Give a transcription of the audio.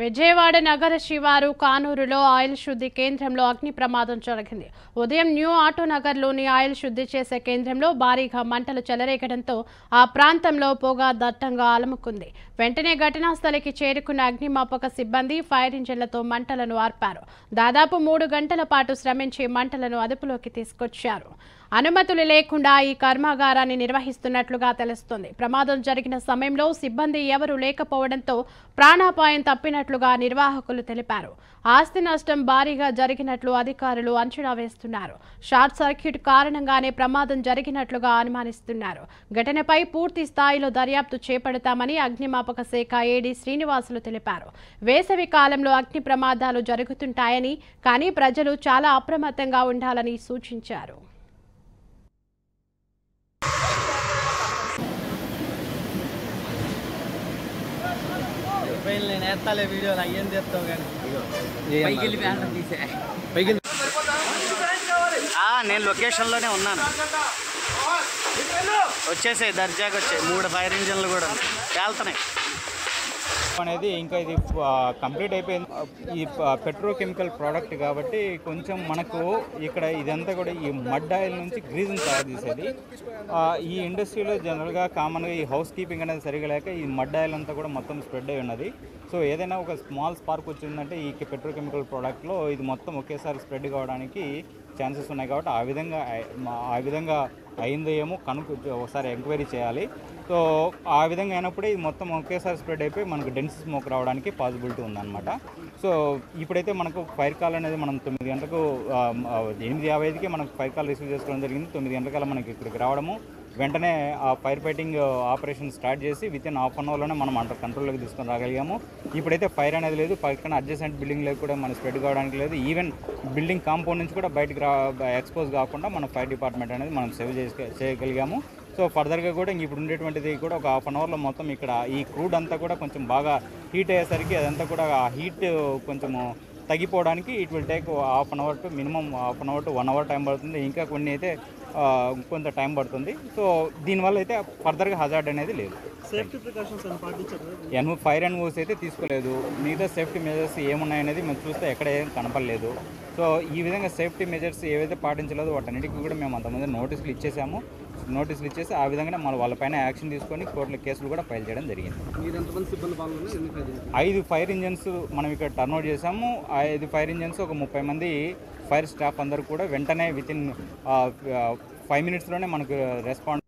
విజయవాడ నగర శివారు కానూరులో ఆయిల్ శుద్ధి కేంద్రంలో అగ్ని ప్రమాదం జరిగింది ఉదయం న్యూ ఆటో నగర్లోని ఆయిల్ శుద్ధి చేసే కేంద్రంలో భారీగా మంటలు చెలరేగడంతో ఆ ప్రాంతంలో పొగ దట్టంగా అలముకుంది వెంటనే ఘటనా స్థలికి చేరుకున్న అగ్నిమాపక సిబ్బంది ఫైర్ ఇంజన్లతో మంటలను ఆర్పారు దాదాపు మూడు గంటల పాటు శ్రమించి మంటలను అదుపులోకి తీసుకొచ్చారు అనుమతులు లేకుండా ఈ కర్మాగారాన్ని నిర్వహిస్తున్నట్లుగా తెలుస్తోంది ప్రమాదం జరిగిన సమయంలో సిబ్బంది ఎవరూ లేకపోవడంతో ప్రాణాపాయం తప్పినట్లుగా నిర్వాహకులు తెలిపారు ఆస్తి నష్టం భారీగా జరిగినట్లు అధికారులు అంచనా వేస్తున్నారు షార్ట్ సర్క్యూట్ కారణంగానే ప్రమాదం జరిగినట్లుగా అనుమానిస్తున్నారు ఘటనపై పూర్తి స్థాయిలో దర్యాప్తు చేపడతామని అగ్నిమాపక శాఖ ఏడీ శ్రీనివాసులు తెలిపారు వేసవి కాలంలో అగ్ని ప్రమాదాలు జరుగుతుంటాయని కానీ ప్రజలు చాలా అప్రమత్తంగా ఉండాలని సూచించారు పైన నేను వేస్తాలే వీడియోలు అయ్యేం తెస్తావు కానీ పైకి వెళ్ళి ప్యాంట్ తీసే పైకి ఆ, నేను లొకేషన్లోనే ఉన్నాను వచ్చేసాయి దర్జాకి వచ్చాయి మూడు ఫైర్ ఇంజన్లు కూడా వెళ్తున్నాయి అనేది ఇంకా ఇది కంప్లీట్ అయిపోయింది ఈ పెట్రోకెమికల్ ప్రోడక్ట్ కాబట్టి కొంచెం మనకు ఇక్కడ ఇదంతా కూడా ఈ మడ్ ఆయిల్ నుంచి గ్రీజ్ని తయారు చేసేది ఆ, ఈ ఇండస్ట్రీలో జనరల్గా కామన్గా ఈ హౌస్ కీపింగ్ అనేది సరిగా లేక ఈ మడ్ ఆయిల్ అంతా కూడా మొత్తం స్ప్రెడ్ అయి ఉన్నది సో ఏదైనా ఒక స్మాల్ స్పార్క్ వచ్చిందంటే ఈ పెట్రోకెమికల్ ప్రోడక్ట్లో ఇది మొత్తం ఒకేసారి స్ప్రెడ్ కావడానికి ఛాన్సెస్ ఉన్నాయి కాబట్టి ఆ విధంగా ఆ విధంగా అయిందో ఏమో కనుక్కు ఒకసారి ఎంక్వైరీ చేయాలి సో ఆ విధంగా అయినప్పుడే ఇది మొత్తం ఒకేసారి స్ప్రెడ్ అయిపోయి మనకు డెన్స్ స్మోక్ రావడానికి పాసిబిలిటీ ఉందన్నమాట సో ఇప్పుడైతే మనకు ఫైర్ కాల్ అనేది మనం తొమ్మిది గంటలకు ఆ, ఆ, ఎనిమిది యాభై ఐదుకి మనకు ఫైర్ కాల్ రిసీవ్ చేసుకోవడం జరిగింది తొమ్మిది గంటలకల్లా మనకి ఇక్కడికి రావడము వెంటనే ఆ ఫైర్ ఫైటింగ్ ఆపరేషన్ స్టార్ట్ చేసి విత్ ఇన్ హాఫ్ అన్ అవర్లోనే మనం అండర్ కంట్రోల్లోకి తీసుకొని రాగలిగాము ఇప్పుడైతే ఫైర్ అనేది లేదు పక్కన అడ్జసెంట్ బిల్డింగ్లో కూడా మనం స్ప్రెడ్ కావడానికి లేదు ఈవెన్ బిల్డింగ్ కాంపౌండ్ నుంచి కూడా బయటకు రా ఎక్స్పోజ్ కాకుండా మన ఫైర్ డిపార్ట్మెంట్ అనేది మనం సేవ్ చేసి చేయగలిగాము సో ఫర్దర్గా కూడా ఇంక ఇప్పుడు ఉండేటువంటిది కూడా ఒక హాఫ్ అన్ అవర్లో మొత్తం ఇక్కడ ఈ క్రూడ్ అంతా కూడా కొంచెం బాగా హీట్ అయ్యేసరికి అదంతా కూడా ఆ హీట్ కొంచెము తగ్గిపోవడానికి it will take half an hour to minimum half an hour to one hour time పడుతుంది ఇంకా కొన్ని అయితే ఆ, కొంత టైం పడుతుంది సో దీనివల్ల అయితే ఫర్దర్గా హజార్డ్ అనేది లేదు సేఫ్టీ ప్రికాషన్స్ అని పాటించారు ఎన్మూ ఫైర్ అండ్ మూవ్స్ అయితే తీసుకోలేదు మిగతా సేఫ్టీ మెజర్స్ ఏమున్నాయనేది మేము చూస్తే ఎక్కడ ఏం కనపడలేదు సో ఈ విధంగా సేఫ్టీ మెజర్స్ ఏవైతే పాటించలేదో వాటన్నిటికీ కూడా మేము అంతమంది నోటీసులు ఇచ్చేసాము నోటీసులు ఇచ్చేసి ఆ విధంగానే మన వాళ్ళపైన యాక్షన్ తీసుకొని కోర్టులో కేసులు కూడా ఫైల్ చేయడం జరిగింది మీరు ఎంతమంది సిబ్బంది పాల్గొన్నారు ఎన్ని ఫైర్ ఐదు ఫైర్ ఇంజన్స్ మనం ఇక్కడ టర్న్ అవుట్ చేసాము ఆ ఐదు ఫైర్ ఇంజన్స్ ఒక ముప్పై మంది ఫైర్ స్టాఫ్ అందరూ కూడా వెంటనే విత్ ఇన్ ఫైవ్ మినిట్స్లోనే మనకు రెస్పాండ్